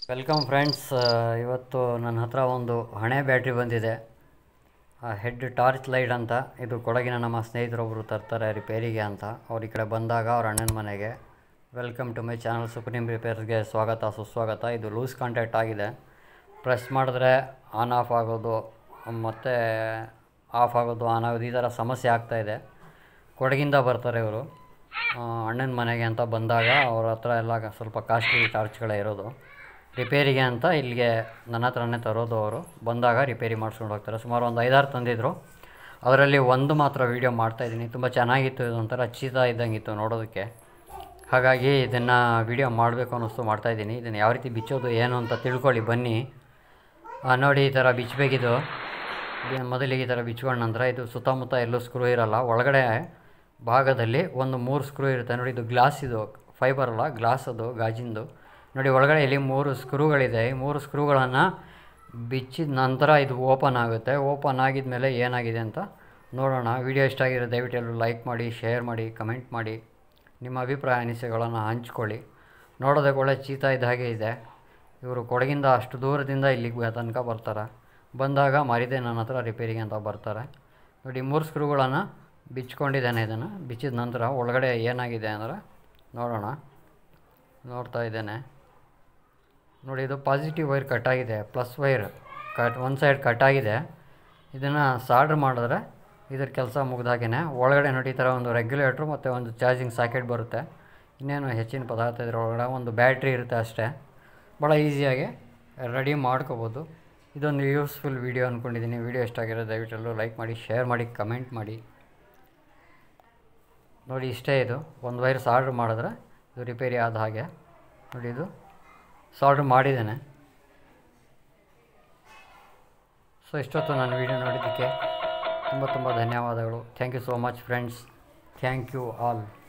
welcome friends ಇವತ್ತು ನನ್ನ ಹತ್ರ ಒಂದು ಹಣೆ ಬ್ಯಾಟ್ರಿ ಬಂದಿದೆ ಹೆಡ್ ಟಾರ್ಚ್ ಲೈಟ್ ಅಂತ ಇದು ಕೊಡಗಿನ ನಮ್ಮ ಸ್ನೇಹಿತರೊಬ್ಬರು ತರ್ತಾರೆ ರಿಪೇರಿಗೆ ಅಂತ ಅವ್ರು ಈ ಕಡೆ ಬಂದಾಗ ಅವ್ರ ಅಣ್ಣನ ಮನೆಗೆ welcome to my channel supreme ರಿಪೇರ್ಸ್ಗೆ ಸ್ವಾಗತ ಸುಸ್ವಾಗತ ಇದು ಲೂಸ್ ಕಾಂಟ್ಯಾಕ್ಟ್ ಆಗಿದೆ ಪ್ರೆಸ್ ಮಾಡಿದ್ರೆ ಆನ್ ಆಫ್ ಆಗೋದು ಮತ್ತು ಆಫ್ ಆಗೋದು ಆನ್ ಆಗೋದು ಈ ಥರ ಸಮಸ್ಯೆ ಆಗ್ತಾಯಿದೆ ಕೊಡಗಿಂದ ಬರ್ತಾರೆ ಇವರು ಅಣ್ಣನ ಮನೆಗೆ ಅಂತ ಬಂದಾಗ ಅವ್ರ ಹತ್ರ ಎಲ್ಲ ಸ್ವಲ್ಪ ಕಾಸ್ಟ್ಲಿ ಟಾರ್ಚ್ಗಳೇ ಇರೋದು ರಿಪೇರಿಗೆ ಅಂತ ಇಲ್ಲಿಗೆ ನನ್ನ ಹತ್ರನೇ ತರೋದು ಅವರು ಬಂದಾಗ ರಿಪೇರಿ ಮಾಡಿಸ್ಕೊಂಡು ಹೋಗ್ತಾರೆ ಸುಮಾರು ಒಂದು ಐದಾರು ತಂದಿದ್ದರು ಅದರಲ್ಲಿ ಒಂದು ಮಾತ್ರ ವೀಡಿಯೋ ಮಾಡ್ತಾಯಿದ್ದೀನಿ ತುಂಬ ಚೆನ್ನಾಗಿತ್ತು ಇದು ಒಂಥರ ಚೀತಾ ಇದ್ದಂಗಿತ್ತು ನೋಡೋದಕ್ಕೆ ಹಾಗಾಗಿ ಇದನ್ನು ವೀಡಿಯೋ ಮಾಡಬೇಕು ಅನ್ನಿಸ್ತು ಮಾಡ್ತಾಯಿದ್ದೀನಿ ಇದನ್ನು ಯಾವ ರೀತಿ ಬಿಚ್ಚೋದು ಏನು ಅಂತ ತಿಳ್ಕೊಳ್ಳಿ ಬನ್ನಿ ಆ, ನೋಡಿ ಈ ಥರ ಬಿಚ್ಚಬೇಕಿದು ಇದು ಮೊದಲಿಗೆ ಈ ಥರ ಬಿಚ್ಕೊಂಡ ನಂತರ ಇದು ಸುತ್ತಮುತ್ತ ಎಲ್ಲೂ ಸ್ಕ್ರೂ ಇರಲ್ಲ ಒಳಗಡೆ ಭಾಗದಲ್ಲಿ ಒಂದು ಮೂರು ಸ್ಕ್ರೂ ಇರುತ್ತೆ ನೋಡಿ ಇದು ಗ್ಲಾಸ್ ಇದು ಫೈಬರ್ ಅಲ್ಲ ಗ್ಲಾಸ್ ಅದು ಗಾಜಿಂದು ನೋಡಿ ಒಳಗಡೆ ಇಲ್ಲಿ ಮೂರು ಸ್ಕ್ರೂಗಳಿದೆ ಈ ಮೂರು ಸ್ಕ್ರೂಗಳನ್ನು ಬಿಚ್ಚಿದ ನಂತರ ಇದು ಓಪನ್ ಆಗುತ್ತೆ ಓಪನ್ ಆಗಿದ ಮೇಲೆ ಏನಾಗಿದೆ ಅಂತ ನೋಡೋಣ ವಿಡಿಯೋ ಇಷ್ಟ ಆಗಿರೋ ದಯವಿಟ್ಟು ಎಲ್ಲರೂ ಲೈಕ್ ಮಾಡಿ ಶೇರ್ ಮಾಡಿ ಕಮೆಂಟ್ ಮಾಡಿ ನಿಮ್ಮ ಅಭಿಪ್ರಾಯ ಅನಿಸಿಕೆಗಳನ್ನು ಹಂಚ್ಕೊಳ್ಳಿ ನೋಡೋದಕ್ಕೆ ಒಳ್ಳೆ ಚೀತಾ ಇದ್ದ ಹಾಗೆ ಇದೆ ಇವರು ಕೊಡಗಿಂದ ಅಷ್ಟು ದೂರದಿಂದ ಇಲ್ಲಿಗೆ ತನಕ ಬರ್ತಾರೆ ಬಂದಾಗ ಮರಿದೆ ನನ್ನ ಹತ್ರ ರಿಪೇರಿಗೆ ಅಂತ ಬರ್ತಾರೆ ನೋಡಿ ಮೂರು ಸ್ಕ್ರೂಗಳನ್ನು ಬಿಚ್ಕೊಂಡಿದ್ದಾನೆ ಇದನ್ನು ಬಿಚ್ಚಿದ ನಂತರ ಒಳಗಡೆ ಏನಾಗಿದೆ ಅಂದರೆ ನೋಡೋಣ ನೋಡ್ತಾ ಇದ್ದೇನೆ ನೋಡಿ ಇದು ಪಾಸಿಟಿವ್ ವೈರ್ ಕಟ್ ಆಗಿದೆ ಪ್ಲಸ್ ವೈರ್ ಕಟ್ ಒಂದು ಸೈಡ್ ಕಟ್ ಆಗಿದೆ ಇದನ್ನು ಸಾಲ್ಡ್ರ್ ಮಾಡಿದ್ರೆ ಇದ್ರ ಕೆಲಸ ಮುಗ್ದಾಗೇ ಒಳಗಡೆ ನೋಡಿ ಈ ಥರ ಒಂದು ರೆಗ್ಯುಲೇಟ್ರು ಮತ್ತು ಒಂದು ಚಾರ್ಜಿಂಗ್ ಸಾಕೆಟ್ ಬರುತ್ತೆ ಇನ್ನೇನು ಹೆಚ್ಚಿನ ಪದಾರ್ಥ ಇದ್ರ ಒಳಗಡೆ ಒಂದು ಬ್ಯಾಟ್ರಿ ಇರುತ್ತೆ ಅಷ್ಟೇ ಭಾಳ ಈಸಿಯಾಗಿ ರೆಡಿ ಮಾಡ್ಕೋಬೋದು ಇದೊಂದು ಯೂಸ್ಫುಲ್ ವೀಡಿಯೋ ಅಂದ್ಕೊಂಡಿದ್ದೀನಿ ವೀಡಿಯೋ ಇಷ್ಟ ಆಗಿರೋ ದಯವಿಟ್ಟು ಲೈಕ್ ಮಾಡಿ ಶೇರ್ ಮಾಡಿ ಕಮೆಂಟ್ ಮಾಡಿ ನೋಡಿ ಇಷ್ಟೇ ಇದು ಒಂದು ವೈರ್ ಸಾಲ್ಡ್ರ್ ಮಾಡಿದ್ರೆ ಇದು ರಿಪೇರಿ ಆದ ಹಾಗೆ ನೋಡಿ ಇದು ಸಾಲ್ಡ್ರ್ ಮಾಡಿದ್ದೇನೆ ಸೊ ಇಷ್ಟೊತ್ತು ನಾನು ವೀಡಿಯೋ ನೋಡಿದ್ದಕ್ಕೆ ತುಂಬ ತುಂಬ ಧನ್ಯವಾದಗಳು thank you so much friends thank you all